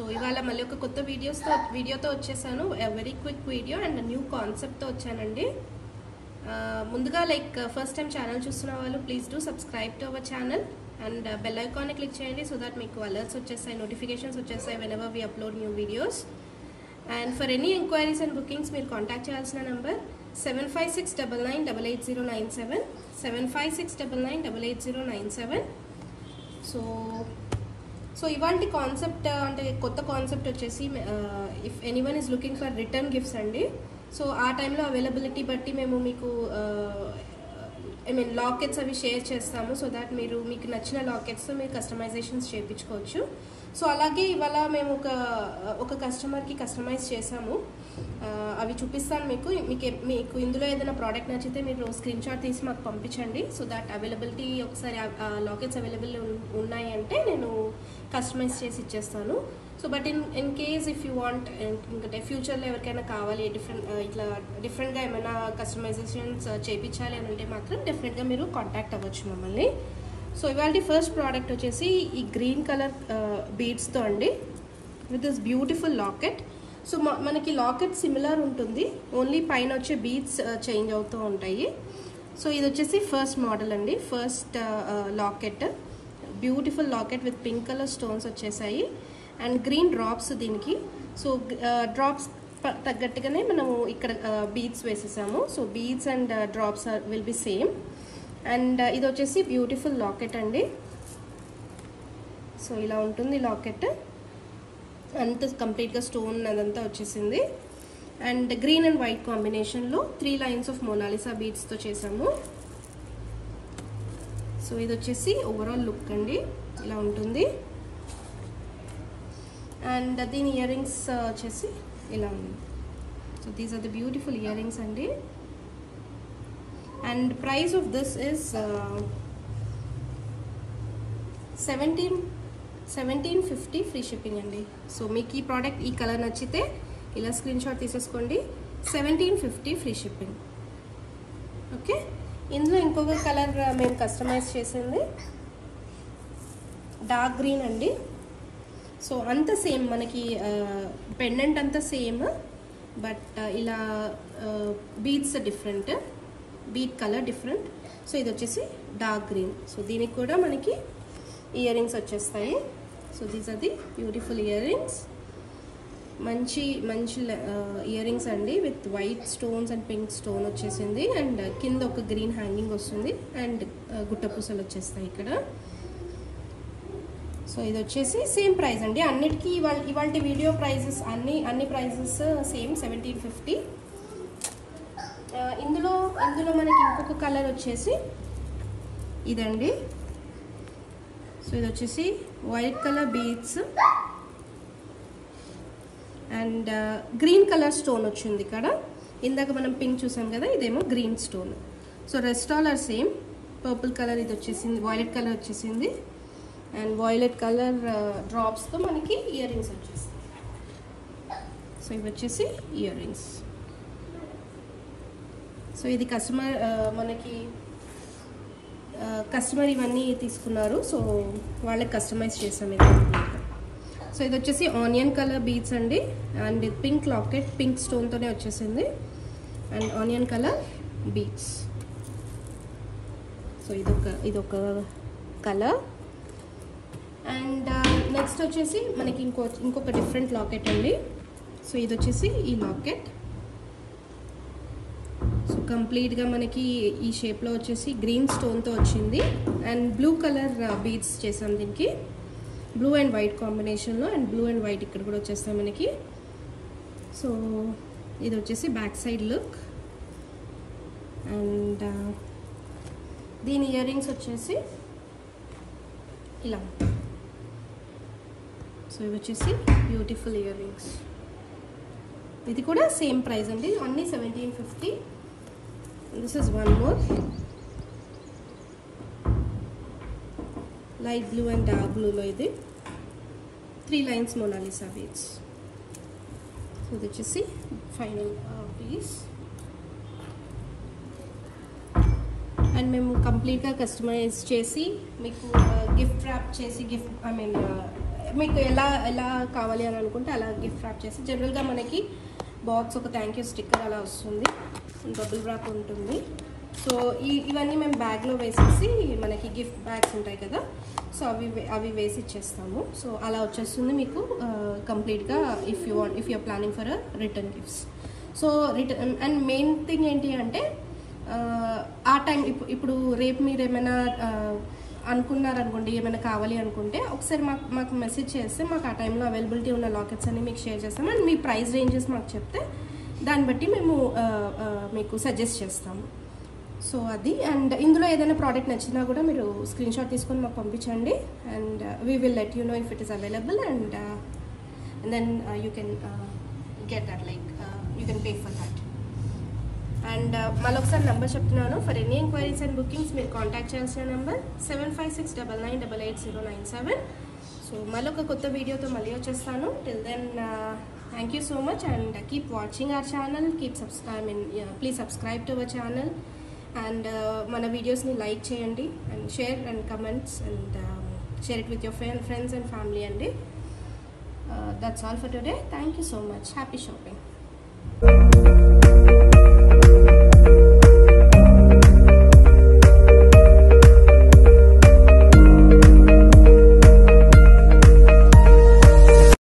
so ఇవాళ మళ్ళీ ఒక కొత్త వీడియోస్తో వీడియోతో వచ్చేసాను very quick video and new కాన్సెప్ట్తో వచ్చానండి ఆ, ముందుగా లైక్ ఫస్ట్ టైం ఛానల్ చూస్తున్న వాళ్ళు please do subscribe to our channel and bell ఐకాన్ని క్లిక్ చేయండి సో దట్ మీకు అలర్ట్స్ వచ్చేస్తాయి నోటిఫికేషన్స్ వచ్చేస్తాయి whenever we upload new videos and for any enquiries and bookings మీరు కాంటాక్ట్ చేయాల్సిన number seven five six double nine double eight zero nine seven seven five six double nine double eight zero nine seven so so ఇవాళ concept అంటే కొత్త concept వచ్చేసి if anyone is looking for return gifts అండి so ఆ టైంలో availability బట్టి మేము మీకు ఐ మీన్ లాకెట్స్ అవి షేర్ చేస్తాము సో దాట్ మీరు మీకు నచ్చిన లాకెట్స్ మీరు కస్టమైజేషన్స్ చేయించుకోవచ్చు సో అలాగే ఇవాళ మేము ఒక ఒక కస్టమర్కి కస్టమైజ్ చేసాము ఆ, అవి చూపిస్తాను మీకు మీకు మీకు ఇందులో ఏదైనా ప్రోడక్ట్ నచ్చితే మీరు స్క్రీన్ షాట్ తీసి మాకు పంపించండి సో దట్ అవైలబిలిటీ ఒకసారి లాకెట్స్ అవైలబుల్ ఉన్నాయి అంటే నేను కస్టమైజ్ చేసి ఇచ్చేస్తాను so but in in case if you want ఇంకంటే ఫ్యూచర్లో ఎవరికైనా కావాలి డిఫరెంట్ ఇట్లా డిఫరెంట్గా ఏమైనా కస్టమైజేషన్స్ చేయించాలి అని అంటే మాత్రం డెఫినెట్గా మీరు కాంటాక్ట్ అవ్వచ్చు మమ్మల్ని సో ఇవాళ ఫస్ట్ ప్రోడక్ట్ వచ్చేసి ఈ గ్రీన్ కలర్ బీడ్స్తో అండి with this beautiful locket so మనకి లాకెట్ సిమిలర్ ఉంటుంది ఓన్లీ పైన వచ్చే బీడ్స్ చేంజ్ అవుతూ ఉంటాయి సో ఇది వచ్చేసి ఫస్ట్ మోడల్ అండి first locket beautiful locket with pink colour stones వచ్చేసాయి అండ్ గ్రీన్ డ్రాప్స్ దీనికి సో డ్రాప్స్ తగ్గట్టుగానే మనము ఇక్కడ బీడ్స్ వేసేసాము so beads and drops will be same and ఇది వచ్చేసి బ్యూటిఫుల్ లాకెట్ అండి సో ఇలా ఉంటుంది లాకెట్ అంత కంప్లీట్గా స్టోన్ అదంతా వచ్చేసింది అండ్ గ్రీన్ అండ్ వైట్ కాంబినేషన్లో త్రీ లైన్స్ ఆఫ్ మోనాలిసా బీడ్స్తో చేసాము సో ఇది వచ్చేసి ఓవరాల్ లుక్ అండి ఇలా ఉంటుంది అండ్ దీని ఇయర్ రింగ్స్ వచ్చేసి ఇలా ఉంది so these are the beautiful earrings అండి and price of this is seventeen seventeen fifty free shipping అండి సో మీకు ఈ ప్రోడక్ట్ ఈ కలర్ నచ్చితే ఇలా స్క్రీన్ షాట్ తీసేసుకోండి seventeen fifty free shipping okay ఇందులో ఇంకొక కలర్ మేము కస్టమైజ్ చేసింది డార్క్ గ్రీన్ అండి సో అంత సేమ్ మనకి పెండెంట్ అంతా సేమ్ బట్ ఇలా beads different bead colour different so ఇది వచ్చేసి డార్క్ గ్రీన్ సో దీనికి కూడా మనకి ఇయర్ రింగ్స్ వచ్చేస్తాయి so these are the beautiful earrings మంచి మంచి ఇయర్ రింగ్స్ అండి with white stones and pink stone వచ్చేసింది అండ్ కింద ఒక గ్రీన్ హ్యాంగింగ్ వస్తుంది అండ్ గుట్టపూసలు వచ్చేస్తాయి ఇక్కడ సో ఇది వచ్చేసి సేమ్ ప్రైస్ అండి అన్నిటికీ ఇవాళ ఇవాళ వీడియో ప్రైజెస్ అన్ని అన్ని ప్రైజెస్ సేమ్ సెవెంటీన్ ఫిఫ్టీ ఇందులో ఇందులో మనకి ఇంకొక కలర్ వచ్చేసి ఇదండి సో ఇది వచ్చేసి white colour beads and green colour stone వచ్చింది ఇక్కడ ఇందాక మనం పింక్ చూసాం కదా ఇదేమో green stone so rest all are same purple colour ఇది వచ్చేసింది వైలెట్ కలర్ వచ్చేసింది అండ్ వైలెట్ కలర్ డ్రాప్స్తో మనకి ఇయర్ రింగ్స్ వచ్చేస్తాయి సో ఇవి వచ్చేసి ఇయర్ రింగ్స్ సో ఇది కస్టమర్ మనకి కస్టమర్ ఇవన్నీ తీసుకున్నారు సో వాళ్ళకి కస్టమైజ్ చేసాం ఇది సో ఇది వచ్చేసి ఆనియన్ కలర్ బీడ్స్ అండి అండ్ పింక్ లాకెట్ పింక్ స్టోన్తోనే వచ్చేసింది and onion colour beads so ఇదొక ఇదొక కలర్ అండ్ నెక్స్ట్ వచ్చేసి మనకి ఇంకో ఇంకొక డిఫరెంట్ లాకెట్ అండి సో ఇది వచ్చేసి ఈ లాకెట్ సో కంప్లీట్గా మనకి ఈ షేప్లో వచ్చేసి గ్రీన్ స్టోన్తో వచ్చింది అండ్ బ్లూ కలర్ బీడ్స్ చేసాం దీనికి బ్లూ అండ్ వైట్ కాంబినేషన్లో అండ్ బ్లూ అండ్ వైట్ ఇక్కడ కూడా వచ్చేస్తాయి మనకి సో ఇది వచ్చేసి బ్యాక్ సైడ్ లుక్ అండ్ దీని ఇయర్ రింగ్స్ వచ్చేసి ఇలా సో ఇవి వచ్చేసి బ్యూటిఫుల్ ఇయర్ రింగ్స్ ఇది కూడా సేమ్ ప్రైస్ అండి అన్నీ seventeen fifty this is one more light blue and dark బ్లూలో ఇది three lines Mona Lisa beads so ఇది వచ్చేసి ఫైనల్ పీస్ అండ్ మేము కంప్లీట్గా కస్టమైజ్ చేసి మీకు గిఫ్ట్ ర్యాప్ చేసి గిఫ్ట్ ఐ మీన్ మీకు ఎలా ఎలా కావాలి అని అనుకుంటే అలా గిఫ్ట్ ర్యాప్ చేసి జనరల్గా మనకి బాక్స్ ఒక థ్యాంక్ యూ స్టిక్కర్ అలా వస్తుంది బబుల్ ర్యాప్ ఉంటుంది సో ఈ ఇవన్నీ మేము బ్యాగ్లో వేసేసి మనకి గిఫ్ట్ బ్యాగ్స్ ఉంటాయి కదా సో అవి వే- అవి వేసి ఇచ్చేస్తాము సో అలా వచ్చేస్తుంది మీకు కంప్లీట్గా if you want if you're planning for return gifts so return and main thing ఏంటి అంటే ఆ, ఆ టైం ఇప్పుడు ఇప్పుడు రేపు మీరు ఏమైనా ఆ, అనుకున్నారనుకోండి ఏమైనా కావాలి అనుకుంటే ఒకసారి మాకు మాకు మెసేజ్ చేస్తే మాకు ఆ టైంలో అవైలబిలిటీ ఉన్న లాకెట్స్ అన్ని మీకు షేర్ చేస్తాం అండ్ మీ ప్రైస్ రేంజెస్ మాకు చెప్తే దాన్ని బట్టి మేము ఆ, ఆ, మీకు సజెస్ట్ చేస్తాము సో అది అండ్ ఇందులో ఏదైనా ప్రోడక్ట్ నచ్చినా కూడా మీరు స్క్రీన్ షాట్ తీసుకొని మాకు పంపించండి and we will let you know if it is available and then you can get that like you can pay for that and మళ్ళీ ఒకసారి నెంబర్ చెప్తున్నాను for any enquiries and bookings మీరు contact చేయాల్సిన number seven five six double nine double eight zero nine seven so మళ్ళీ ఒక కొత్త వీడియోతో మళ్ళీ వచ్చేస్తాను till then thank you so much and keep watching our channel keep సబ్స్క్రై mean please subscribe to our channel and మన వీడియోస్ని like చేయండి and share and comments and share it with your friend friends and family అండి that's all for today thank you so much happy shopping